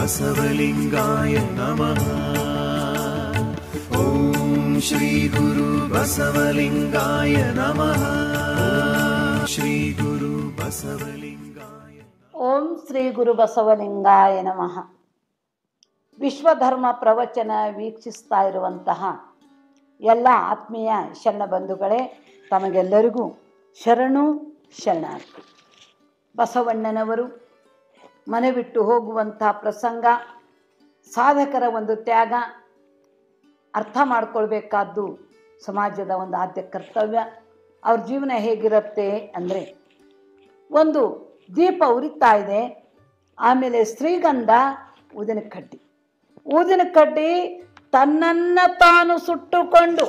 ಬಸವಲಿಂಗಾಯ ನಮಃ ಓಂ ಶ್ರೀ ಗುರು ಬಸವಲಿಂಗಾಯ ನಮಃ ಓಂ ಶ್ರೀ ಗುರು ಬಸವಲಿಂಗಾಯ ಓಂ ಶ್ರೀ ಗುರು ಬಸವಲಿಂಗಾಯ ನಮಃ ವಿಶ್ವಧರ್ಮ ಪ್ರವಚನ ವೀಕ್ಷಿಸ್ತಾ ಇರುವಂತಹ ಎಲ್ಲ ಆತ್ಮೀಯ ಶರಣ ಬಂಧುಗಳೇ ತಮಗೆಲ್ಲರಿಗೂ ಶರಣು ಶರಣಾರ್ಥಿ ಬಸವಣ್ಣನವರು ಮನೆ ಬಿಟ್ಟು ಹೋಗುವಂಥ ಪ್ರಸಂಗ ಸಾಧಕರ ಒಂದು ತ್ಯಾಗ ಅರ್ಥ ಮಾಡ್ಕೊಳ್ಬೇಕಾದ್ದು ಸಮಾಜದ ಒಂದು ಆದ್ಯ ಕರ್ತವ್ಯ ಅವ್ರ ಜೀವನ ಹೇಗಿರುತ್ತೆ ಅಂದರೆ ಒಂದು ದೀಪ ಉರಿತಾ ಇದೆ ಆಮೇಲೆ ಶ್ರೀಗಂಧ ಊದಿನ ಕಡ್ಡಿ ಊದಿನ ಕಡ್ಡಿ ತನ್ನನ್ನು ತಾನು ಸುಟ್ಟುಕೊಂಡು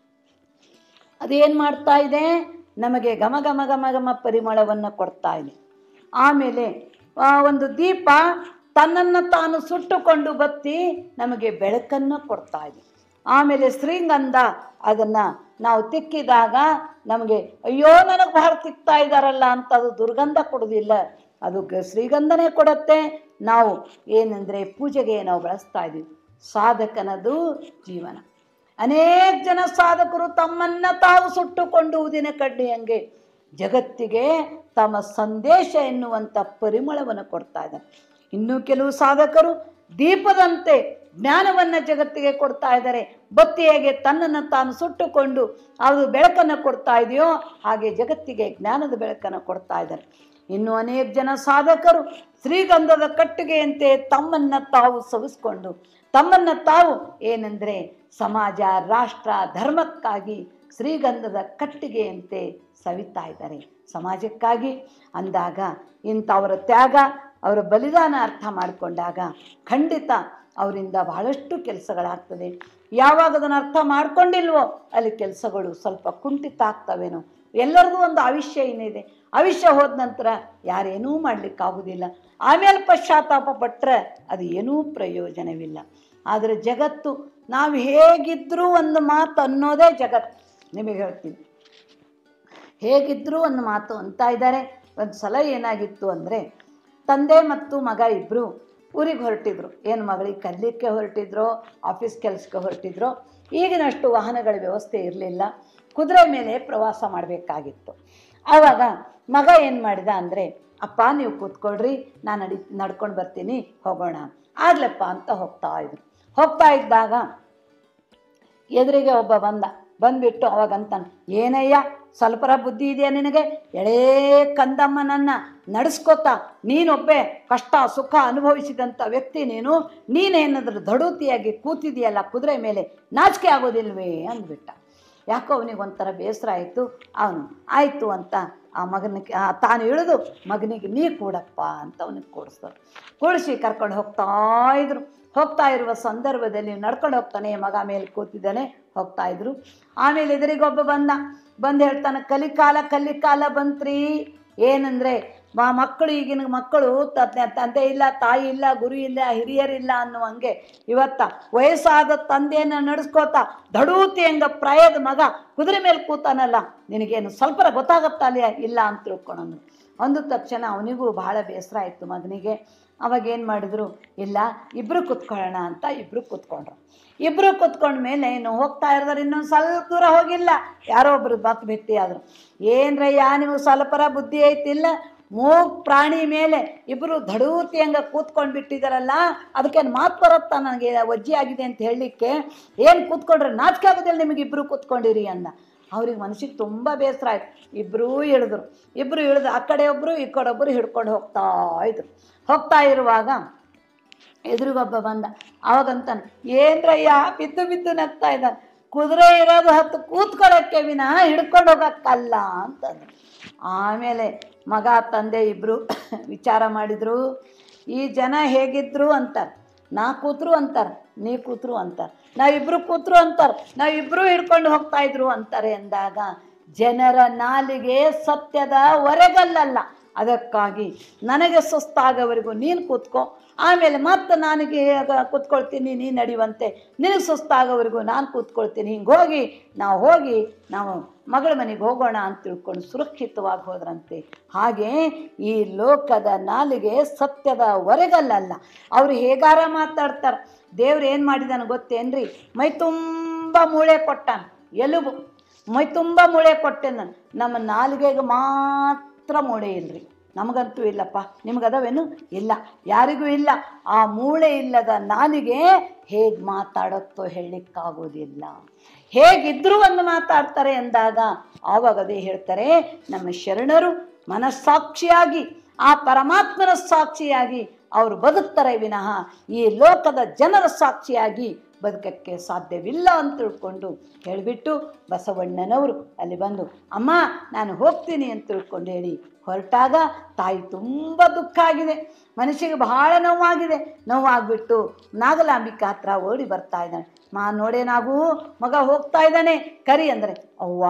ಅದೇನು ಮಾಡ್ತಾ ಇದೆ ನಮಗೆ ಘಮ ಘಮ ಘಮ ಘಮ ಪರಿಮಳವನ್ನು ಕೊಡ್ತಾ ಇದೆ ಆಮೇಲೆ ಆ, ಒಂದು ದೀಪ ತನ್ನನ್ನು ತಾನು ಸುಟ್ಟುಕೊಂಡು ಬತ್ತಿ ನಮಗೆ ಬೆಳಕನ್ನು ಕೊಡ್ತಾ ಇದೆ ಆಮೇಲೆ ಶ್ರೀಗಂಧ ಅದನ್ನು ನಾವು ತಿಕ್ಕಿದಾಗ ನಮಗೆ ಅಯ್ಯೋ ನನಗೆ ಬಹಳ ತಿಕ್ತಾ ಇದ್ದಾರಲ್ಲ ಅಂತ ಅದು ದುರ್ಗಂಧ ಕೊಡೋದಿಲ್ಲ ಅದು ಗ- ಶ್ರೀಗಂಧನೇ ಕೊಡುತ್ತೆ ನಾವು ಏನಂದರೆ ಪೂಜೆಗೆ ನಾವು ಬಳಸ್ತಾ ಇದ್ದೀವಿ ಸಾಧಕನದು ಜೀವನ ಅನೇಕ ಜನ ಸಾಧಕರು ತಮ್ಮನ್ನ ತಾವು ಸುಟ್ಟುಕೊಂಡು ಊದಿನ ಕಡ್ಡಿ ಹಂಗೆ ಜಗತ್ತಿಗೆ ತಮ್ಮ ಸಂದೇಶ ಎನ್ನುವಂಥ ಪರಿಮಳವನ್ನು ಕೊಡ್ತಾ ಇದ್ದಾರೆ ಇನ್ನು ಕೆಲವು ಸಾಧಕರು ದೀಪದಂತೆ ಜ್ಞಾನವನ್ನು ಜಗತ್ತಿಗೆ ಕೊಡ್ತಾ ಇದ್ದಾರೆ ಬತ್ತಿ ಹೇಗೆ ತನ್ನನ್ನು ತಾನು ಸುಟ್ಟುಕೊಂಡು ಅದು ಬೆಳಕನ್ನು ಕೊಡ್ತಾ ಇದೆಯೋ ಹಾಗೆ ಜಗತ್ತಿಗೆ ಜ್ಞಾನದ ಬೆಳಕನ್ನು ಕೊಡ್ತಾ ಇದ್ದಾರೆ ಇನ್ನು ಅನೇಕ ಜನ ಸಾಧಕರು ಶ್ರೀಗಂಧದ ಕಟ್ಟಿಗೆಯಂತೆ ತಮ್ಮನ್ನು ತಾವು ಸವಿಸ್ಕೊಂಡು ತಮ್ಮನ್ನು ತಾವು ಏನಂದರೆ ಸಮಾಜ ರಾಷ್ಟ್ರ ಧರ್ಮಕ್ಕಾಗಿ ಶ್ರೀಗಂಧದ ಕಟ್ಟಿಗೆಯಂತೆ ಸವಿತಾ ಇದ್ದಾರೆ ಸಮಾಜಕ್ಕಾಗಿ ಅಂದಾಗ ಇಂಥವರ ತ್ಯಾಗ ಅವರ ಬಲಿದಾನ ಅರ್ಥ ಮಾಡಿಕೊಂಡಾಗ ಖಂಡಿತ ಅವರಿಂದ ಬಹಳಷ್ಟು ಕೆಲಸಗಳಾಗ್ತದೆ ಯಾವಾಗ ಅದನ್ನು ಅರ್ಥ ಮಾಡ್ಕೊಂಡಿಲ್ವೋ ಅಲ್ಲಿ ಕೆಲಸಗಳು ಸ್ವಲ್ಪ ಕುಂಠಿತ ಆಗ್ತವೇನೋ ಎಲ್ಲರಿಗೂ ಒಂದು ಆವಿಷ್ಯ ಏನಿದೆ ಆವಿಷ್ಯ ಹೋದ ನಂತರ ಯಾರೇನೂ ಮಾಡಲಿಕ್ಕಾಗೋದಿಲ್ಲ ಆಮೇಲೆ ಪಶ್ಚಾತ್ತಾಪ ಪಟ್ಟರೆ ಅದು ಏನೂ ಪ್ರಯೋಜನವಿಲ್ಲ ಆದರೆ ಜಗತ್ತು ನಾವು ಹೇಗಿದ್ದರೂ ಒಂದು ಮಾತು ಅನ್ನೋದೇ ಜಗತ್ತು ನಿಮಗೆ ಹೇಳ್ತೀನಿ ಹೇಗಿದ್ದರೂ ಒಂದು ಮಾತು ಅಂತ ಇದ್ದಾರೆ ಒಂದು ಸಲ ಏನಾಗಿತ್ತು ಅಂದರೆ ತಂದೆ ಮತ್ತು ಮಗ ಇಬ್ಬರು ಊರಿಗೆ ಹೊರಟಿದ್ರು ಏನು ಮಗಳಿಗೆ ಕಲಿಲಿಕ್ಕೆ ಹೊರಟಿದ್ರೋ ಆಫೀಸ್ ಕೆಲಸಕ್ಕೆ ಹೊರಟಿದ್ರೋ ಈಗಿನಷ್ಟು ವಾಹನಗಳ ವ್ಯವಸ್ಥೆ ಇರಲಿಲ್ಲ ಕುದುರೆ ಮೇಲೆ ಪ್ರವಾಸ ಮಾಡಬೇಕಾಗಿತ್ತು ಆವಾಗ ಮಗ ಏನು ಮಾಡಿದ ಅಂದರೆ ಅಪ್ಪ ನೀವು ಕೂತ್ಕೊಳ್ರಿ ನಾನು ನಡಿ ನಡ್ಕೊಂಡು ಬರ್ತೀನಿ ಹೋಗೋಣ ಆಗ್ಲಪ್ಪ ಅಂತ ಹೋಗ್ತಾ ಇದ್ರು ಹೋಗ್ತಾ ಇದ್ದಾಗ ಎದುರಿಗೆ ಒಬ್ಬ ಬಂದ ಬಂದ್ಬಿಟ್ಟು ಅವಾಗಂತಾನೆ ಏನಯ್ಯ ಸ್ವಲ್ಪರ ಬುದ್ಧಿ ಇದೆಯಾ ನಿನಗೆ ಎಳೇ ಕಂದಮ್ಮನನ್ನು ನಡೆಸ್ಕೋತಾ ನೀನೊಬ್ಬೆ ಕಷ್ಟ ಸುಖ ಅನುಭವಿಸಿದಂಥ ವ್ಯಕ್ತಿ ನೀನು ನೀನೇನಾದ್ರೂ ದಡುತಿಯಾಗಿ ಕೂತಿದೆಯಲ್ಲ ಕುದುರೆ ಮೇಲೆ ನಾಚಿಕೆ ಆಗೋದಿಲ್ವೇ ಅಂದ್ಬಿಟ್ಟ ಯಾಕೋ ಅವನಿಗೆ ಒಂಥರ ಬೇಸರ ಆಯಿತು ಅವನು ಆಯಿತು ಅಂತ ಆ ಮಗನಿಗೆ ಆ ತಾನು ಇಳಿದು ಮಗನಿಗೆ ನೀ ಕೂಡಪ್ಪ ಅಂತ ಅವನಿಗೆ ಕೂಡಿಸ್ತಾರೆ ಕೂಡಿಸಿ ಕರ್ಕೊಂಡು ಹೋಗ್ತಾ ಇದ್ರು ಹೋಗ್ತಾ ಇರುವ ಸಂದರ್ಭದಲ್ಲಿ ನಡ್ಕೊಂಡು ಹೋಗ್ತಾನೆ ಮಗ ಮೇಲೆ ಕೂತಿದ್ದಾನೆ ಹೋಗ್ತಾ ಇದ್ರು ಆಮೇಲೆ ಎದುರಿಗೊಬ್ಬ ಬಂದ ಬಂದು ಹೇಳ್ತಾನೆ ಕಲಿಕಾಲ ಕಲಿಕಾಲ ಬಂತ್ರಿ ಏನಂದರೆ ಮ ಮಕ್ಕಳು ಈಗಿನ ಮಕ್ಕಳು ತ- ತಂದೆ ಇಲ್ಲ ತಾಯಿ ಇಲ್ಲ ಗುರು ಇಲ್ಲ ಹಿರಿಯರಿಲ್ಲ ಅನ್ನುವಂಗೆ ಇವತ್ತ ವಯಸ್ಸಾದ ತಂದೆಯನ್ನು ನಡೆಸ್ಕೋತಾ ದಡೂತಿ ಹಂಗ ಪ್ರಾಯದ ಮಗ ಕುದುರೆ ಮೇಲೆ ಕೂತಾನಲ್ಲ ನಿನಗೇನು ಸ್ವಲ್ಪ ಗೊತ್ತಾಗತ್ತಲ್ಲ ಇಲ್ಲ ಅಂತ ತಿಳ್ಕೊಳಂದ್ರು ಅಂದ ತಕ್ಷಣ ಅವನಿಗೂ ಬಹಳ ಬೇಸರ ಆಯಿತು ಮಗನಿಗೆ ಅವಾಗ ಏನು ಮಾಡಿದ್ರು ಇಲ್ಲ ಇಬ್ಬರು ಕೂತ್ಕೊಳ್ಳೋಣ ಅಂತ ಇಬ್ಬರು ಕೂತ್ಕೊಂಡ್ರು ಇಬ್ಬರು ಕೂತ್ಕೊಂಡ ಮೇಲೆ ಇನ್ನು ಹೋಗ್ತಾ ಇರೋದ್ರೆ ಇನ್ನೊಂದು ಸ್ವಲ್ಪ ದೂರ ಹೋಗಿಲ್ಲ ಯಾರೋ ಒಬ್ರು ಬತ್ ಭೇಟಿ ಆದರು ಏನ್ರಯ್ಯ ನಿಮಗೆ ಸ್ವಲ್ಪರ ಬುದ್ಧಿ ಐತಿಲ್ಲ ಮೂಗ್ ಪ್ರಾಣಿ ಮೇಲೆ ಇಬ್ಬರು ದಡೂತಿ ಹಂಗೆ ಕೂತ್ಕೊಂಡು ಬಿಟ್ಟಿದ್ದಾರಲ್ಲ ಅದಕ್ಕೇನು ಮಾತು ಬರುತ್ತಾ ನನಗೆ ವಜ್ಜಿ ಆಗಿದೆ ಅಂತ ಹೇಳಲಿಕ್ಕೆ ಏನು ಕೂತ್ಕೊಂಡ್ರೆ ನಾಚಿಕೆ ಆಗೋದಿಲ್ಲ ನಿಮಗೆ ಇಬ್ಬರು ಕೂತ್ಕೊಂಡಿರಿ ಅಂದ ಅವ್ರಿಗೆ ಮನಸ್ಸಿಗೆ ತುಂಬ ಬೇಸರ ಆಯ್ತು ಇಬ್ಬರೂ ಇಳಿದ್ರು ಇಬ್ಬರು ಇಳಿದು ಆ ಕಡೆ ಒಬ್ಬರು ಈ ಕಡೆ ಒಬ್ಬರು ಹಿಡ್ಕೊಂಡು ಹೋಗ್ತಾ ಇದ್ರು ಹೋಗ್ತಾ ಇರುವಾಗ ಎದುರಿಗೊಬ್ಬ ಬಂದ ಅವಾಗಂತಾನೆ ಏನ್ರಯ್ಯ ಬಿದ್ದು ಬಿದ್ದು ನಗ್ತಾ ಇದ್ದಾನೆ ಕುದುರೆ ಇರೋದು ಹತ್ತು ಕೂತ್ಕೊಳ್ಳೋಕ್ಕೆ ವಿನಃ ಹಿಡ್ಕೊಂಡು ಹೋಗೋಕ್ಕಲ್ಲ ಅಂತಂದ್ರು ಆಮೇಲೆ ಮಗ ತಂದೆ ಇಬ್ಬರು ವಿಚಾರ ಮಾಡಿದರು ಈ ಜನ ಹೇಗಿದ್ರು ಅಂತಾರೆ ನಾ ಕೂತ್ರು ಅಂತಾರೆ ನೀ ಕೂತ್ರು ಅಂತಾರೆ ನಾವಿಬ್ಬರು ಕೂತ್ರು ಅಂತಾರೆ ನಾವಿಬ್ಬರು ಹಿಡ್ಕೊಂಡು ಹೋಗ್ತಾ ಇದ್ರು ಅಂತಾರೆ ಅಂದಾಗ ಜನರ ನಾಲಿಗೆ ಸತ್ಯದ ಹೊರಗಲ್ಲಲ್ಲ ಅದಕ್ಕಾಗಿ ನನಗೆ ಸುಸ್ತಾಗೋವರೆಗೂ ನೀನು ಕೂತ್ಕೋ ಆಮೇಲೆ ಮತ್ತೆ ನನಗೆ ಆಗ ಕೂತ್ಕೊಳ್ತೀನಿ ನೀನು ನಡೆಯುವಂತೆ ನಿನಗೆ ಸುಸ್ತಾಗೋವರೆಗೂ ನಾನು ಕೂತ್ಕೊಳ್ತೀನಿ ಹಿಂಗೆ ಹೋಗಿ ನಾವು ಹೋಗಿ ನಾವು ಮಗಳ ಮನೆಗೆ ಹೋಗೋಣ ಅಂತ ತಿಳ್ಕೊಂಡು ಸುರಕ್ಷಿತವಾಗಿ ಹೋದ್ರಂತೆ ಹಾಗೆ ಈ ಲೋಕದ ನಾಲಿಗೆ ಸತ್ಯದ ಹೊರಗಲ್ಲಲ್ಲ ಅವ್ರು ಹೇಗಾರ ಮಾತಾಡ್ತಾರೆ ದೇವ್ರು ಏನು ಮಾಡಿದಾನ ಗೊತ್ತೇನ್ರಿ ಮೈ ತುಂಬ ಮೂಳೆ ಕೊಟ್ಟಾನ ಎಲುಬು ಮೈ ತುಂಬ ಮೂಳೆ ಕೊಟ್ಟೆ ನಾನು ನಮ್ಮ ನಾಲಿಗೆಗೆ ಮಾತ್ರ ಮೂಳೆ ಇಲ್ರಿ ನಮಗಂತೂ ಇಲ್ಲಪ್ಪ ನಿಮ್ಗದವೇನು ಇಲ್ಲ ಯಾರಿಗೂ ಇಲ್ಲ ಆ ಮೂಳೆ ಇಲ್ಲದ ನಾಲಿಗೆ ಹೇಗೆ ಮಾತಾಡುತ್ತೋ ಹೇಳಲಿಕ್ಕಾಗೋದಿಲ್ಲ ಹೇಗಿದ್ರೂ ಒಂದು ಮಾತಾಡ್ತಾರೆ ಎಂದಾಗ ಆವಾಗ ಅದೇ ಹೇಳ್ತಾರೆ ನಮ್ಮ ಶರಣರು ಮನಸ್ಸಾಕ್ಷಿಯಾಗಿ ಆ ಪರಮಾತ್ಮನ ಸಾಕ್ಷಿಯಾಗಿ ಅವರು ಬದುಕ್ತಾರೆ ವಿನಃ ಈ ಲೋಕದ ಜನರ ಸಾಕ್ಷಿಯಾಗಿ ಬದುಕಕ್ಕೆ ಸಾಧ್ಯವಿಲ್ಲ ಅಂತ ತಿಳ್ಕೊಂಡು ಹೇಳಿಬಿಟ್ಟು ಬಸವಣ್ಣನವರು ಅಲ್ಲಿ ಬಂದು ಅಮ್ಮ ನಾನು ಹೋಗ್ತೀನಿ ಅಂತ ತಿಳ್ಕೊಂಡು ಹೇಳಿ ಹೊರಟಾಗ ತಾಯಿ ತುಂಬ ದುಃಖ ಆಗಿದೆ ಮನುಷ್ಯಗೆ ಬಹಳ ನೋವಾಗಿದೆ ನೋವಾಗ್ಬಿಟ್ಟು ನಾಗಲಾಂಬಿಕಾ ಹತ್ರ ಓಡಿ ಬರ್ತಾ ಇದ್ದಾನೆ ಮಾ ನೋಡೇನಾಗು ಮಗ ಹೋಗ್ತಾ ಇದ್ದಾನೆ ಕರಿ ಅಂದರೆ ಅವ್ವ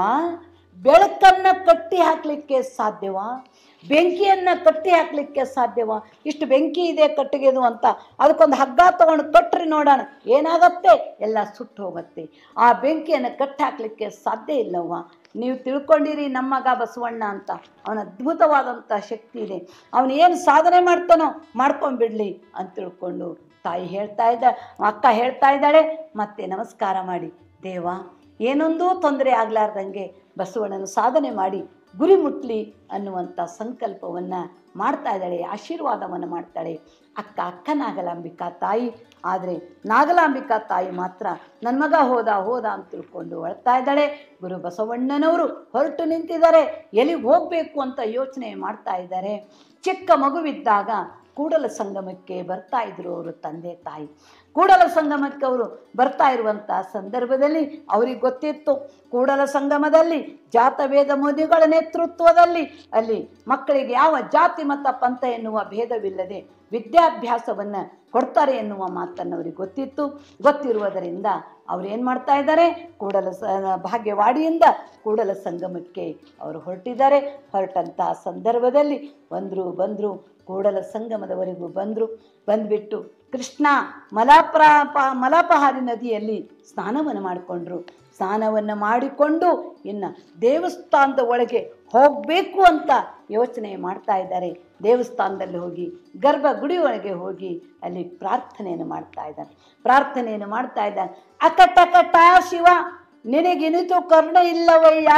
ಬೆಳಕನ್ನು ಕಟ್ಟಿ ಹಾಕಲಿಕ್ಕೆ ಸಾಧ್ಯವಾ ಬೆಂಕಿಯನ್ನು ಕಟ್ಟಿ ಹಾಕಲಿಕ್ಕೆ ಸಾಧ್ಯವಾ ಇಷ್ಟು ಬೆಂಕಿ ಇದೆ ಕಟ್ಟಿಗೆದು ಅಂತ ಅದಕ್ಕೊಂದು ಹಗ್ಗ ತಗೊಂಡು ಕಟ್ರಿ ನೋಡೋಣ ಏನಾಗತ್ತೆ ಎಲ್ಲ ಸುಟ್ಟು ಹೋಗುತ್ತೆ ಆ ಬೆಂಕಿಯನ್ನು ಕಟ್ಟಿ ಹಾಕಲಿಕ್ಕೆ ಸಾಧ್ಯ ಇಲ್ಲವ್ವ ನೀವು ತಿಳ್ಕೊಂಡಿರಿ ನಮ್ಮ ಮಗ ಬಸವಣ್ಣ ಅಂತ ಅವನ ಅದ್ಭುತವಾದಂಥ ಶಕ್ತಿ ಇದೆ ಅವನು ಏನು ಸಾಧನೆ ಮಾಡ್ತಾನೋ ಮಾಡ್ಕೊಂಡ್ಬಿಡ್ಲಿ ಅಂತ ತಿಳ್ಕೊಂಡು ತಾಯಿ ಹೇಳ್ತಾ ಇದ್ದ ಅಕ್ಕ ಹೇಳ್ತಾ ಇದ್ದಾಳೆ ಮತ್ತೆ ನಮಸ್ಕಾರ ಮಾಡಿ ದೇವ ಏನೊಂದೂ ತೊಂದರೆ ಆಗಲಾರ್ದಂಗೆ ಬಸವಣ್ಣನ ಸಾಧನೆ ಮಾಡಿ ಗುರಿ ಮುಟ್ಲಿ ಅನ್ನುವಂಥ ಸಂಕಲ್ಪವನ್ನು ಮಾಡ್ತಾ ಇದ್ದಾಳೆ ಆಶೀರ್ವಾದವನ್ನು ಮಾಡ್ತಾಳೆ ಅಕ್ಕ ಅಕ್ಕ ನಾಗಲಾಂಬಿಕಾ ತಾಯಿ ಆದರೆ ನಾಗಲಾಂಬಿಕಾ ತಾಯಿ ಮಾತ್ರ ನನ್ನ ಮಗ ಹೋದ ಹೋದ ಅಂತ ತಿಳ್ಕೊಂಡು ಅಳ್ತಾ ಇದ್ದಾಳೆ ಗುರು ಬಸವಣ್ಣನವರು ಹೊರಟು ನಿಂತಿದ್ದಾರೆ ಎಲ್ಲಿಗೆ ಹೋಗಬೇಕು ಅಂತ ಯೋಚನೆ ಮಾಡ್ತಾ ಇದ್ದಾರೆ ಚಿಕ್ಕ ಮಗುವಿದ್ದಾಗ ಕೂಡಲ ಸಂಗಮಕ್ಕೆ ಬರ್ತಾ ಇದ್ರು ಅವರು ತಂದೆ ತಾಯಿ ಕೂಡಲ ಸಂಗಮಕ್ಕೆ ಅವರು ಬರ್ತಾ ಇರುವಂಥ ಸಂದರ್ಭದಲ್ಲಿ ಅವ್ರಿಗೆ ಗೊತ್ತಿತ್ತು ಕೂಡಲ ಸಂಗಮದಲ್ಲಿ ಜಾತವೇದ ಮುನಿಗಳ ನೇತೃತ್ವದಲ್ಲಿ ಅಲ್ಲಿ ಮಕ್ಕಳಿಗೆ ಯಾವ ಜಾತಿ ಮತ್ತು ಪಂಥ ಎನ್ನುವ ಭೇದವಿಲ್ಲದೆ ವಿದ್ಯಾಭ್ಯಾಸವನ್ನು ಕೊಡ್ತಾರೆ ಎನ್ನುವ ಮಾತನ್ನು ಅವ್ರಿಗೆ ಗೊತ್ತಿತ್ತು ಗೊತ್ತಿರುವುದರಿಂದ ಅವ್ರು ಏನು ಮಾಡ್ತಾ ಇದ್ದಾರೆ ಕೂಡಲ ಸ ಭಾಗ್ಯವಾಡಿಯಿಂದ ಕೂಡಲ ಸಂಗಮಕ್ಕೆ ಅವರು ಹೊರಟಿದ್ದಾರೆ ಹೊರಟಂಥ ಸಂದರ್ಭದಲ್ಲಿ ಬಂದರು ಬಂದರು ಕೂಡಲ ಸಂಗಮದವರೆಗೂ ಬಂದರು ಬಂದುಬಿಟ್ಟು ಕೃಷ್ಣ ಮಲಾಪ್ರ ಪ ಮಲಾಪಹಾರಿ ನದಿಯಲ್ಲಿ ಸ್ನಾನವನ್ನು ಮಾಡಿಕೊಂಡ್ರು ಸ್ನಾನವನ್ನು ಮಾಡಿಕೊಂಡು ಇನ್ನು ದೇವಸ್ಥಾನದ ಒಳಗೆ ಹೋಗಬೇಕು ಅಂತ ಯೋಚನೆ ಮಾಡ್ತಾ ಇದ್ದಾರೆ ದೇವಸ್ಥಾನದಲ್ಲಿ ಹೋಗಿ ಗರ್ಭಗುಡಿ ಒಳಗೆ ಹೋಗಿ ಅಲ್ಲಿ ಪ್ರಾರ್ಥನೆಯನ್ನು ಮಾಡ್ತಾ ಇದ್ದಾನೆ ಪ್ರಾರ್ಥನೆಯನ್ನು ಮಾಡ್ತಾ ಇದ್ದಾನೆ ಅಕಟಕಟ ಶಿವ ನಿನಗಿನಿತು ಕರುಣೆ ಇಲ್ಲವಯ್ಯ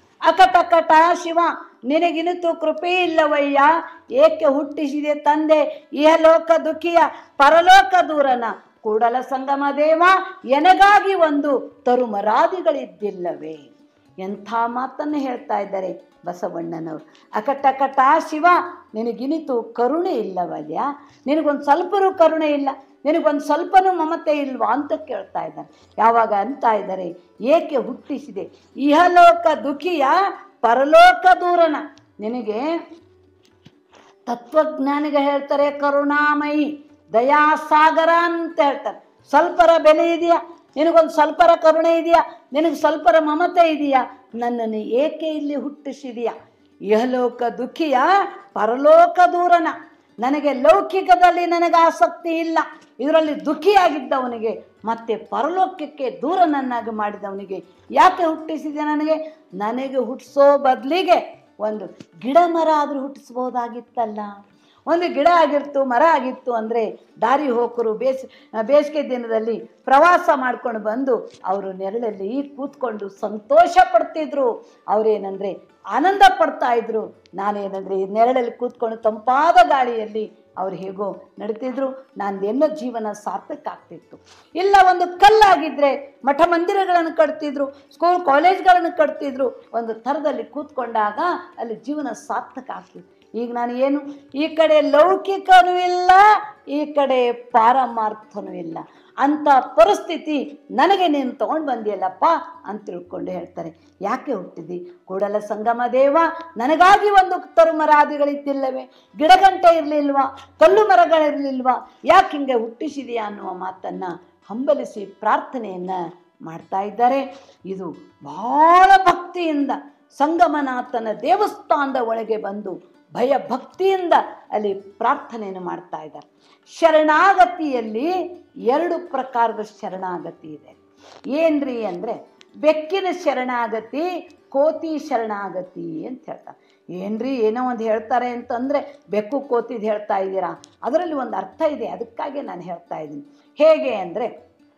ಅಕಟಕಟ ಶಿವ ನಿನಗಿನಿತು ಕೃಪೆ ಇಲ್ಲವಯ್ಯ ಏಕೆ ಹುಟ್ಟಿಸಿದೆ ತಂದೆ ಇಹಲೋಕ ದುಃಖಿಯ ಪರಲೋಕ ದೂರನ ಕೂಡಲ ಸಂಗಮ ದೇವ ಎನಗಾಗಿ ಒಂದು ತರುಮರಾದಿಗಳಿದ್ದಿಲ್ಲವೇ ಎಂಥ ಮಾತನ್ನು ಹೇಳ್ತಾ ಇದ್ದಾರೆ ಬಸವಣ್ಣನವರು ಅಕಟಕಟ ಶಿವ ನಿನಗಿನಿತು ಕರುಣೆ ಇಲ್ಲವಲ್ಯ ನಿನಗೊಂದು ಸ್ವಲ್ಪನೂ ಕರುಣೆ ಇಲ್ಲ ನಿನಗೊಂದು ಸ್ವಲ್ಪನೂ ಮಮತೆ ಇಲ್ವಾ ಅಂತ ಕೇಳ್ತಾ ಇದ್ದಾರೆ ಯಾವಾಗ ಅಂತ ಇದ್ದಾರೆ ಏಕೆ ಹುಟ್ಟಿಸಿದೆ ಇಹಲೋಕ ದುಃಖಿಯ ಪರಲೋಕ ದೂರನ ನಿನಗೆ ತತ್ವಜ್ಞಾನಿಗೆ ಹೇಳ್ತಾರೆ ಕರುಣಾಮಯಿ ದಯಾಸಾಗರ ಅಂತ ಹೇಳ್ತಾರೆ ಸ್ವಲ್ಪರ ಬೆಲೆ ಇದೆಯಾ ನಿನಗೊಂದು ಸ್ವಲ್ಪರ ಕರುಣೆ ಇದೆಯಾ ನಿನಗೆ ಸ್ವಲ್ಪರ ಮಮತೆ ಇದೆಯಾ ನನ್ನನ್ನು ಏಕೆ ಇಲ್ಲಿ ಹುಟ್ಟಿಸಿದೆಯಾ ಇಹಲೋಕ ದುಃಖಿಯ ಪರಲೋಕ ದೂರನ ನನಗೆ ಲೌಕಿಕದಲ್ಲಿ ನನಗೆ ಆಸಕ್ತಿ ಇಲ್ಲ ಇದರಲ್ಲಿ ದುಃಖಿಯಾಗಿದ್ದವನಿಗೆ ಮತ್ತೆ ಪರಲೋಕಕ್ಕೆ ದೂರನನ್ನಾಗಿ ಮಾಡಿದವನಿಗೆ ಯಾಕೆ ಹುಟ್ಟಿಸಿದೆ ನನಗೆ ನನಗೆ ಹುಟ್ಟಿಸೋ ಬದಲಿಗೆ ಒಂದು ಗಿಡ ಮರ ಆದರೂ ಹುಟ್ಟಿಸ್ಬೋದಾಗಿತ್ತಲ್ಲ ಒಂದು ಗಿಡ ಆಗಿತ್ತು ಮರ ಆಗಿತ್ತು ಅಂದರೆ ದಾರಿ ಹೋಕರು ಬೇಸ್ ಬೇಸಿಗೆ ದಿನದಲ್ಲಿ ಪ್ರವಾಸ ಮಾಡ್ಕೊಂಡು ಬಂದು ಅವರು ನೆರಳಲ್ಲಿ ಕೂತ್ಕೊಂಡು ಸಂತೋಷ ಪಡ್ತಿದ್ರು ಅವರೇನೆಂದರೆ ಆನಂದ ಪಡ್ತಾ ಇದ್ರು ನಾನೇನೆಂದರೆ ಈ ನೆರಳಲ್ಲಿ ಕೂತ್ಕೊಂಡು ತಂಪಾದ ಗಾಳಿಯಲ್ಲಿ ಅವ್ರು ಹೇಗೋ ನಡೀತಿದ್ರು ನಾನು ಏನೋ ಜೀವನ ಸಾರ್ಥಕ ಆಗ್ತಿತ್ತು ಇಲ್ಲ ಒಂದು ಕಲ್ಲಾಗಿದ್ದರೆ ಮಠ ಮಂದಿರಗಳನ್ನು ಕಟ್ತಿದ್ರು ಸ್ಕೂಲ್ ಕಾಲೇಜ್ಗಳನ್ನು ಕಟ್ತಿದ್ರು ಒಂದು ಥರದಲ್ಲಿ ಕೂತ್ಕೊಂಡಾಗ ಅಲ್ಲಿ ಜೀವನ ಸಾರ್ಥಕ ಆಗ್ತಿತ್ತು ಈಗ ನಾನು ಏನು ಈ ಕಡೆ ಲೌಕಿಕನೂ ಇಲ್ಲ ಈ ಕಡೆ ಪಾರಮಾರ್ಥನೂ ಇಲ್ಲ ಅಂಥ ಪರಿಸ್ಥಿತಿ ನನಗೆ ನೀನು ತೊಗೊಂಡು ಬಂದಿಯಲ್ಲಪ್ಪ ಅಂತ ತಿಳ್ಕೊಂಡು ಹೇಳ್ತಾರೆ ಯಾಕೆ ಹುಟ್ಟಿದಿ ಕೂಡಲ ಸಂಗಮ ದೇವ ನನಗಾಗಿ ಒಂದು ತರುಮರಾದಿಗಳಿದ್ದಿಲ್ಲವೇ ಗಿಡಗಂಟೆ ಇರಲಿಲ್ವಾ ಕಲ್ಲು ಮರಗಳಿರಲಿಲ್ವಾ ಯಾಕೆ ಹಿಂಗೆ ಹುಟ್ಟಿಸಿದೆಯಾ ಅನ್ನುವ ಮಾತನ್ನು ಹಂಬಲಿಸಿ ಪ್ರಾರ್ಥನೆಯನ್ನು ಮಾಡ್ತಾ ಇದ್ದಾರೆ ಇದು ಬಹಳ ಭಕ್ತಿಯಿಂದ ಸಂಗಮನಾಥನ ದೇವಸ್ಥಾನದ ಒಳಗೆ ಬಂದು ಭಯ ಭಕ್ತಿಯಿಂದ ಅಲ್ಲಿ ಪ್ರಾರ್ಥನೆಯನ್ನು ಮಾಡ್ತಾ ಇದ್ದಾರೆ ಶರಣಾಗತಿಯಲ್ಲಿ ಎರಡು ಪ್ರಕಾರದ ಶರಣಾಗತಿ ಇದೆ ಏನ್ರಿ ಅಂದರೆ ಬೆಕ್ಕಿನ ಶರಣಾಗತಿ ಕೋತಿ ಶರಣಾಗತಿ ಅಂತ ಹೇಳ್ತಾರೆ ಏನ್ರಿ ಏನೋ ಒಂದು ಹೇಳ್ತಾರೆ ಅಂತಂದರೆ ಬೆಕ್ಕು ಕೋತಿದ್ ಹೇಳ್ತಾ ಇದ್ದೀರಾ ಅದರಲ್ಲಿ ಒಂದು ಅರ್ಥ ಇದೆ ಅದಕ್ಕಾಗಿ ನಾನು ಹೇಳ್ತಾ ಇದ್ದೀನಿ ಹೇಗೆ ಅಂದರೆ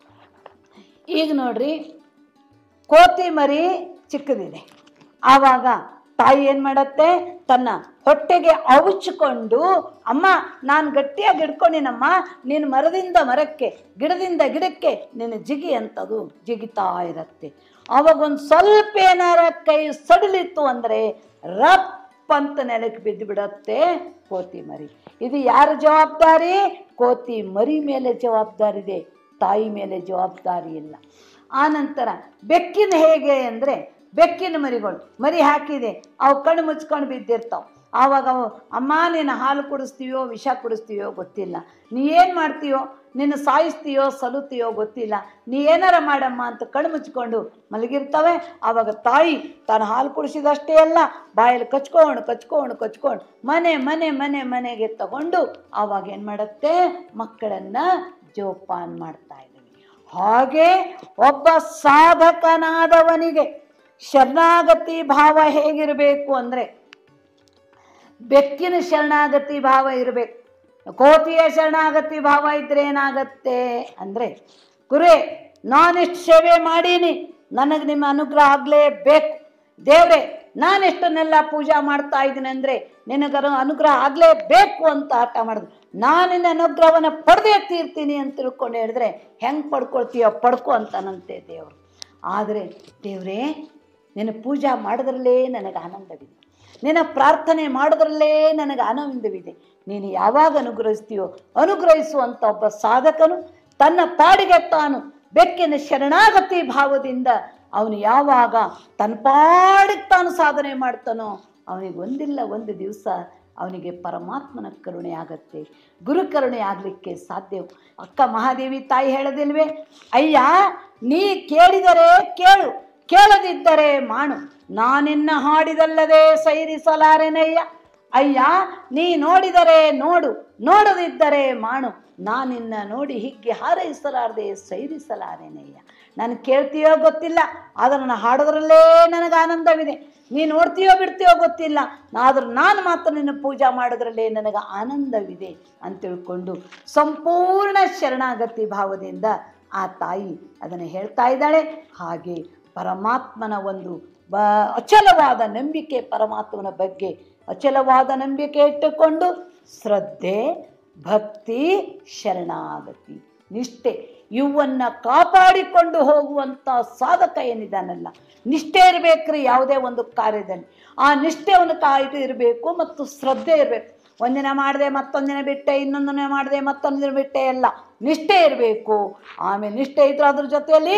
ಈಗ ನೋಡ್ರಿ ಕೋತಿ ಮರಿ ಚಿಕ್ಕದಿದೆ ಆವಾಗ ತಾಯಿ ಏನು ಮಾಡತ್ತೆ ತನ್ನ ಹೊಟ್ಟೆಗೆ ಅವುಚಿಕೊಂಡು ಅಮ್ಮ ನಾನು ಗಟ್ಟಿಯಾಗಿ ಹಿಡ್ಕೊಂಡಿನಮ್ಮ ನೀನು ಮರದಿಂದ ಮರಕ್ಕೆ ಗಿಡದಿಂದ ಗಿಡಕ್ಕೆ ನಿನ್ನ ಜಿಗಿ ಅಂತದು ಜಿಗಿತಾ ಇರತ್ತೆ ಆವಾಗ ಒಂದು ಸ್ವಲ್ಪ ಏನಾರ ಕೈ ಸಡಿಲಿತ್ತು ಅಂದರೆ ರಪ್ ಅಂತ ನೆಲಕ್ಕೆ ಬಿದ್ದು ಬಿಡತ್ತೆ ಕೋತಿ ಮರಿ ಇದು ಯಾರ ಜವಾಬ್ದಾರಿ ಕೋತಿ ಮರಿ ಮೇಲೆ ಜವಾಬ್ದಾರಿ ಇದೆ ತಾಯಿ ಮೇಲೆ ಜವಾಬ್ದಾರಿ ಇಲ್ಲ ಆನಂತರ ಬೆಕ್ಕಿನ ಹೇಗೆ ಅಂದರೆ ಬೆಕ್ಕಿನ ಮರಿಗಳು ಮರಿ ಹಾಕಿದೆ ಅವು ಕಣ್ಣು ಮುಚ್ಕೊಂಡು ಬಿದ್ದಿರ್ತಾವೆ ಆವಾಗ ಅವು ಅಮ್ಮ ನೀನು ಹಾಲು ಕುಡಿಸ್ತೀಯೋ ವಿಷ ಕುಡಿಸ್ತೀಯೋ ಗೊತ್ತಿಲ್ಲ ನೀ ಏನು ಮಾಡ್ತೀಯೋ ನಿನ್ನ ಸಾಯಿಸ್ತೀಯೋ ಸಲುತ್ತೀಯೋ ಗೊತ್ತಿಲ್ಲ ನೀ ಏನಾರ ಮಾಡಮ್ಮ ಅಂತ ಕಣ್ಣು ಮುಚ್ಕೊಂಡು ಮಲಗಿರ್ತವೆ ಆವಾಗ ತಾಯಿ ತಾನು ಹಾಲು ಕುಡಿಸಿದಷ್ಟೇ ಅಲ್ಲ ಬಾಯಲ್ಲಿ ಕಚ್ಕೊಂಡು ಕಚ್ಕೊಂಡು ಕಚ್ಕೊಂಡು ಮನೆ ಮನೆ ಮನೆ ಮನೆಗೆ ತಗೊಂಡು ಆವಾಗ ಏನು ಮಾಡುತ್ತೆ ಮಕ್ಕಳನ್ನು ಜೋಪಾನ ಮಾಡ್ತಾ ಇದ್ದೀವಿ ಹಾಗೆ ಒಬ್ಬ ಸಾಧಕನಾದವನಿಗೆ ಶರಣಾಗತಿ ಭಾವ ಹೇಗಿರಬೇಕು ಅಂದರೆ ಬೆಕ್ಕಿನ ಶರಣಾಗತಿ ಭಾವ ಇರಬೇಕು ಕೋತಿಯ ಶರಣಾಗತಿ ಭಾವ ಇದ್ರೆ ಏನಾಗತ್ತೆ ಅಂದರೆ ಗುರುವೆ ನಾನೆಷ್ಟು ಸೇವೆ ಮಾಡೀನಿ ನನಗೆ ನಿಮ್ಮ ಅನುಗ್ರಹ ಆಗಲೇಬೇಕು ದೇವ್ರೆ ನಾನೆಷ್ಟನ್ನೆಲ್ಲ ಪೂಜಾ ಮಾಡ್ತಾ ಇದ್ದೀನಿ ಅಂದರೆ ನಿನಗರ ಅನುಗ್ರಹ ಆಗಲೇಬೇಕು ಅಂತ ಆಟ ಮಾಡಿದ್ರು ನಾನು ನಿನ್ನ ಅನುಗ್ರಹವನ್ನು ಪಡೆದೇ ತೀರ್ತೀನಿ ಅಂತ ತಿಳ್ಕೊಂಡು ಹೇಳಿದ್ರೆ ಹೆಂಗೆ ಪಡ್ಕೊಳ್ತೀಯೋ ಪಡ್ಕೊ ಅಂತಾನಂತೆ ದೇವರು ಆದರೆ ದೇವರೇ ನಿನ್ನ ಪೂಜಾ ಮಾಡೋದ್ರಲ್ಲೇ ನನಗೆ ಆನಂದವಿದೆ ನಿನ್ನ ಪ್ರಾರ್ಥನೆ ಮಾಡೋದ್ರಲ್ಲೇ ನನಗೆ ಆನಂದವಿದೆ ನೀನು ಯಾವಾಗ ಅನುಗ್ರಹಿಸ್ತೀಯೋ ಅನುಗ್ರಹಿಸುವಂಥ ಒಬ್ಬ ಸಾಧಕನು ತನ್ನ ಪಾಡಿಗೆ ತಾನು ಬೆಕ್ಕಿನ ಶರಣಾಗತಿ ಭಾವದಿಂದ ಅವನು ಯಾವಾಗ ತನ್ನ ಪಾಡಿಗೆ ತಾನು ಸಾಧನೆ ಮಾಡ್ತಾನೋ ಅವನಿಗೆ ಒಂದಿಲ್ಲ ಒಂದು ದಿವಸ ಅವನಿಗೆ ಪರಮಾತ್ಮನ ಕರುಣೆ ಆಗತ್ತೆ ಗುರು ಕರುಣೆ ಆಗಲಿಕ್ಕೆ ಸಾಧ್ಯ ಅಕ್ಕ ಮಹಾದೇವಿ ತಾಯಿ ಹೇಳದಿಲ್ವೇ ಅಯ್ಯ ನೀ ಕೇಳಿದರೆ ಕೇಳು ಕೇಳದಿದ್ದರೆ ಮಾಡು ನಾನಿನ್ನ ಹಾಡಿದಲ್ಲದೆ ಸೈರಿಸಲಾರೆನಯ್ಯ ಅಯ್ಯ ನೀ ನೋಡಿದರೆ ನೋಡು ನೋಡದಿದ್ದರೆ ಮಾಡು ನಾನಿನ್ನ ನೋಡಿ ಹಿಗ್ಗಿ ಹಾರೈಸಲಾರದೆ ಸೈರಿಸಲಾರೇನಯ್ಯ ನಾನು ಕೇಳ್ತೀಯೋ ಗೊತ್ತಿಲ್ಲ ಆದರೆ ನಾನು ಹಾಡೋದ್ರಲ್ಲೇ ನನಗೆ ಆನಂದವಿದೆ ನೀ ನೋಡ್ತೀಯೋ ಬಿಡ್ತೀಯೋ ಗೊತ್ತಿಲ್ಲ ಆದ್ರೆ ನಾನು ಮಾತ್ರ ನಿನ್ನ ಪೂಜಾ ಮಾಡೋದ್ರಲ್ಲೇ ನನಗೆ ಆನಂದವಿದೆ ಅಂತ ತಿಳ್ಕೊಂಡು ಸಂಪೂರ್ಣ ಶರಣಾಗತಿ ಭಾವದಿಂದ ಆ ತಾಯಿ ಅದನ್ನು ಹೇಳ್ತಾ ಇದ್ದಾಳೆ ಹಾಗೆ ಪರಮಾತ್ಮನ ಒಂದು ಬ ಅಚಲವಾದ ನಂಬಿಕೆ ಪರಮಾತ್ಮನ ಬಗ್ಗೆ ಅಚಲವಾದ ನಂಬಿಕೆ ಇಟ್ಟುಕೊಂಡು ಶ್ರದ್ಧೆ ಭಕ್ತಿ ಶರಣಾಗತಿ ನಿಷ್ಠೆ ಇವನ್ನು ಕಾಪಾಡಿಕೊಂಡು ಹೋಗುವಂಥ ಸಾಧಕ ಏನಿದಾನಲ್ಲ ನಿಷ್ಠೆ ಇರಬೇಕ್ರಿ ಯಾವುದೇ ಒಂದು ಕಾರ್ಯದಲ್ಲಿ ಆ ನಿಷ್ಠೆಯನ್ನು ಕಾಯ್ದು ಇರಬೇಕು ಮತ್ತು ಶ್ರದ್ಧೆ ಇರಬೇಕು ಒಂದಿನ ಮಾಡಿದೆ ಮತ್ತೊಂದಿನ ಬಿಟ್ಟೆ ಇನ್ನೊಂದಿನ ಮಾಡಿದೆ ಮತ್ತೊಂದಿನ ಬಿಟ್ಟೆ ಎಲ್ಲ ನಿಷ್ಠೆ ಇರಬೇಕು ಆಮೇಲೆ ನಿಷ್ಠೆ ಇದ್ರೆ ಅದ್ರ ಜೊತೆಯಲ್ಲಿ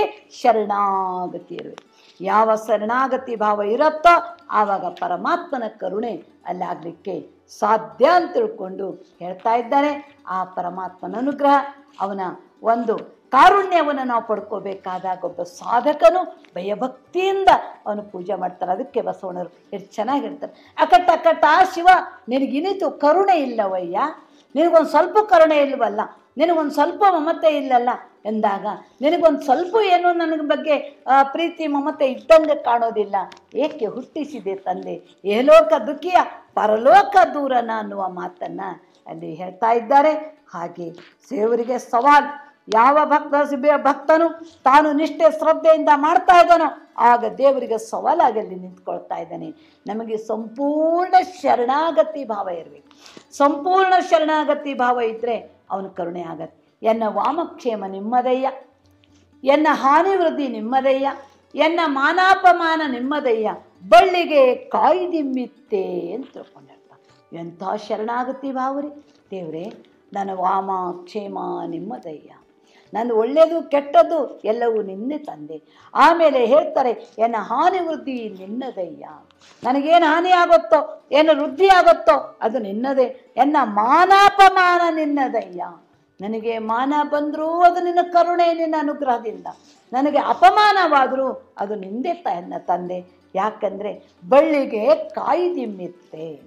ಶರಣಾಗತಿ ಇರಬೇಕು ಯಾವ ಶರಣಾಗತಿ ಭಾವ ಇರುತ್ತೋ ಆವಾಗ ಪರಮಾತ್ಮನ ಕರುಣೆ ಅಲ್ಲಾಗಲಿಕ್ಕೆ ಸಾಧ್ಯ ಅಂತ ತಿಳ್ಕೊಂಡು ಹೇಳ್ತಾ ಇದ್ದಾನೆ ಆ ಪರಮಾತ್ಮನ ಅನುಗ್ರಹ ಅವನ ಒಂದು ಕಾರುಣ್ಯವನ್ನು ನಾವು ಪಡ್ಕೋಬೇಕಾದಾಗ ಒಬ್ಬ ಸಾಧಕನು ಭಯಭಕ್ತಿಯಿಂದ ಅವನು ಪೂಜೆ ಮಾಡ್ತಾರೆ ಅದಕ್ಕೆ ಬಸವಣ್ಣರು ಎಷ್ಟು ಚೆನ್ನಾಗಿರ್ತಾರೆ ಅಕಟ್ಟ ಅಕಟ್ಟ ಆ ಶಿವ ನಿನಗಿನಿತು ಕರುಣೆ ಇಲ್ಲವಯ್ಯ ನಿನಗೊಂದು ಸ್ವಲ್ಪ ಕರುಣೆ ಇಲ್ವಲ್ಲ ನಿನಗೊಂದು ಸ್ವಲ್ಪ ಮಮತೆ ಇಲ್ಲಲ್ಲ ಎಂದಾಗ ನಿನಗೊಂದು ಸ್ವಲ್ಪ ಏನೋ ನನಗೆ ಬಗ್ಗೆ ಆ, ಪ್ರೀತಿ ಮಮತೆ ಇದ್ದಂಗೆ ಕಾಣೋದಿಲ್ಲ ಏಕೆ ಹುಟ್ಟಿಸಿದೆ ತಂದೆ ಏಲೋಕ ದುಃಖಿಯ ಪರಲೋಕ ದೂರನ ಅನ್ನುವ ಮಾತನ್ನು ಅಲ್ಲಿ ಹೇಳ್ತಾ ಇದ್ದಾರೆ ಹಾಗೆ ಸೇವರಿಗೆ ಸವಾಲ್ ಯಾವ ಭಕ್ತ ಸಿಬ- ಭಕ್ತನು ತಾನು ನಿಷ್ಠೆ ಶ್ರದ್ಧೆಯಿಂದ ಮಾಡ್ತಾ ಇದ್ದಾನೋ ಆಗ ದೇವರಿಗೆ ಸವಾಲಾಗಿ ಅಲ್ಲಿ ನಿಂತ್ಕೊಳ್ತಾ ಇದ್ದಾನೆ ನಮಗೆ ಸಂಪೂರ್ಣ ಶರಣಾಗತಿ ಭಾವ ಇರಬೇಕು ಸಂಪೂರ್ಣ ಶರಣಾಗತಿ ಭಾವ ಇದ್ದರೆ ಅವನ ಕರುಣೆ ಆಗತ್ತೆ ಎನ್ನ ವಾಮಕ್ಷೇಮ ನಿಮ್ಮದಯ್ಯ ಎನ್ನ ಹಾನಿ ವೃದ್ಧಿ ನಿಮ್ಮದಯ್ಯ ಎನ್ನ ಮಾನಾಪಮಾನ ನಿಮ್ಮದಯ್ಯ ಬಳ್ಳಿಗೆ ಕಾಯ್ದಿಮ್ಮಿತ್ತೆ ಅಂತ ತಿಳ್ಕೊಂಡಿರ್ತಾನೆ ಎಂಥ ಶರಣಾಗತಿ ಭಾವರಿ ದೇವರೇ ನನ್ನ ವಾಮ ಕ್ಷೇಮ ನಿಮ್ಮದಯ್ಯ ನನ್ನ ಒಳ್ಳೆಯದು ಕೆಟ್ಟದ್ದು ಎಲ್ಲವೂ ನಿನ್ನೆ ತಂದೆ ಆಮೇಲೆ ಹೇಳ್ತಾರೆ ಎನ್ನ ಹಾನಿ ವೃದ್ಧಿ ನಿನ್ನದಯ್ಯ ನನಗೇನು ಹಾನಿ ಆಗುತ್ತೋ ಏನು ವೃದ್ಧಿ ಆಗುತ್ತೋ ಅದು ನಿನ್ನದೇ ಎನ್ನ ಮಾನಾಪಮಾನ ನಿನ್ನದಯ್ಯ ನನಗೆ ಮಾನ ಬಂದರೂ ಅದು ನಿನ್ನ ಕರುಣೆ ನಿನ್ನ ಅನುಗ್ರಹದಿಂದ ನನಗೆ ಅಪಮಾನವಾದರೂ ಅದು ನಿಂದೆ ತ ಎನ್ನ ತಂದೆ ಯಾಕಂದರೆ ಬಳ್ಳಿಗೆ ಕಾಯಿ ದಿಮ್ಮಿತ್ತೆ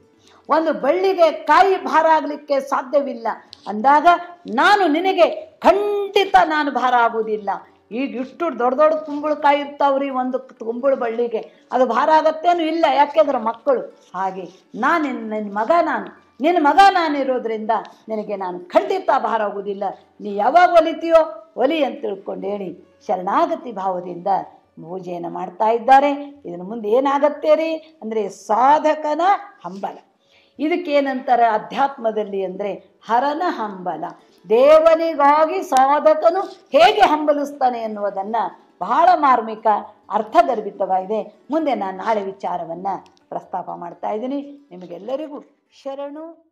ಒಂದು ಬಳ್ಳಿಗೆ ಕಾಯಿ ಭಾರ ಆಗಲಿಕ್ಕೆ ಸಾಧ್ಯವಿಲ್ಲ ಅಂದಾಗ ನಾನು ನಿನಗೆ ಖಂಡಿತ ನಾನು ಭಾರ ಆಗುವುದಿಲ್ಲ ಈಗ ಇಷ್ಟು ದೊಡ್ಡ ದೊಡ್ಡ ಕುಂಬಳಕಾಯಿ ಇರ್ತಾವ್ರಿ ಒಂದು ಕುಂಬಳು ಬಳ್ಳಿಗೆ ಅದು ಭಾರ ಆಗತ್ತೇನು ಇಲ್ಲ ಯಾಕೆಂದ್ರೆ ಮಕ್ಕಳು ಹಾಗೆ ನಾನು ನಿನ್ನ ಮಗ ನಾನು ನಿನ್ನ ಮಗ ನಾನಿರೋದ್ರಿಂದ ನಿನಗೆ ನಾನು ಖಂಡಿತ ಭಾರ ಆಗುವುದಿಲ್ಲ ನೀ ಯಾವಾಗ ಒಲಿತೀಯೋ ಒಲಿ ಅಂತ ತಿಳ್ಕೊಂಡು ಹೇಳಿ ಶರಣಾಗತಿ ಭಾವದಿಂದ ಪೂಜೆಯನ್ನು ಮಾಡ್ತಾ ಇದ್ದಾರೆ ಇದನ್ನು ಮುಂದೆ ಏನಾಗತ್ತೆ ರೀ ಅಂದರೆ ಸಾಧಕನ ಹಂಬಲ ಇದಕ್ಕೇನಂತಾರೆ ಅಧ್ಯಾತ್ಮದಲ್ಲಿ ಅಂದರೆ ಹರನ ಹಂಬಲ ದೇವನಿಗಾಗಿ ಸಾಧಕನು ಹೇಗೆ ಹಂಬಲಿಸ್ತಾನೆ ಎನ್ನುವುದನ್ನು ಬಹಳ ಮಾರ್ಮಿಕ ಅರ್ಥಗರ್ಭಿತವಾಗಿದೆ ಮುಂದೆ ನಾನು ನಾಳೆ ವಿಚಾರವನ್ನು ಪ್ರಸ್ತಾಪ ಮಾಡ್ತಾ ಇದ್ದೀನಿ ನಿಮಗೆಲ್ಲರಿಗೂ ಶರಣು